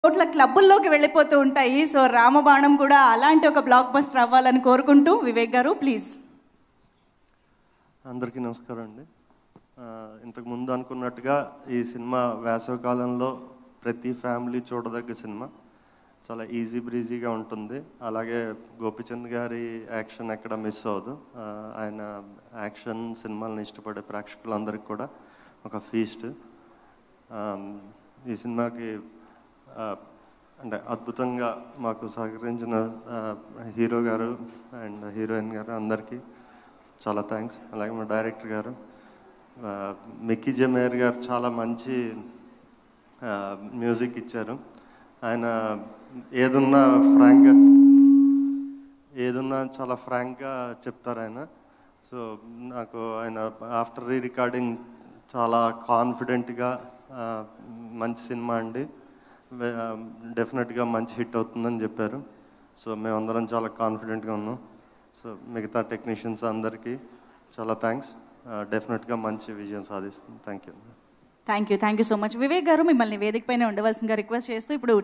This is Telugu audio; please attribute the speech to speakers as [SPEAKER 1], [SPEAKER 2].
[SPEAKER 1] కోట్ల క్లబ్బుల్లోకి వెళ్ళిపోతూ ఉంటాయి సో రామబాణం కూడా అలాంటి ఒక బ్లాక్ బస్టర్ అవ్వాలని కోరుకుంటూ వివేక్ గారు ప్లీజ్
[SPEAKER 2] అందరికీ నమస్కారం అండి ఆ, ఇంతకు ముందు అనుకున్నట్టుగా ఈ సినిమా వేసవి కాలంలో ప్రతి ఫ్యామిలీ చూడదగ్గ సినిమా చాలా ఈజీ బ్రీజీగా ఉంటుంది అలాగే గోపిచంద్ గారి యాక్షన్ ఎక్కడ మిస్ అవ్వదు ఆ, ఆయన యాక్షన్ సినిమాలను ఇష్టపడే ప్రేక్షకులందరికీ కూడా ఒక ఫీస్ట్ ఈ సినిమాకి ఆ, అంటే అద్భుతంగా మాకు సహకరించిన ఆ, హీరో గారు అండ్ హీరోయిన్ గారు అందరికీ చాలా థ్యాంక్స్ అలాగే మా డైరెక్టర్ గారు ఆ, మిక్కీ జమేర్ గారు చాలా మంచి ఆ, మ్యూజిక్ ఇచ్చారు ఆయన ఏదున్నా ఫ్రాంక్గా ఏదున్నా చాలా ఫ్రాంక్గా చెప్తారు ఆయన సో నాకు ఆయన ఆఫ్టర్ రీ రికార్డింగ్ చాలా కాన్ఫిడెంట్గా ఆ, మంచి సినిమా అండి డెఫినెట్గా మంచి హిట్ అవుతుందని చెప్పారు సో మేమందరం చాలా కాన్ఫిడెంట్గా ఉన్నాం సో మిగతా టెక్నీషియన్స్ అందరికీ చాలా థ్యాంక్స్ డెఫినెట్గా మంచి విజయం సాధిస్తుంది thank you
[SPEAKER 1] thank you thank you so much Vivek గారు మిమ్మల్ని వేదిక పైన ఉండవలసిందిగా రిక్వెస్ట్ చేస్తూ ఇప్పుడు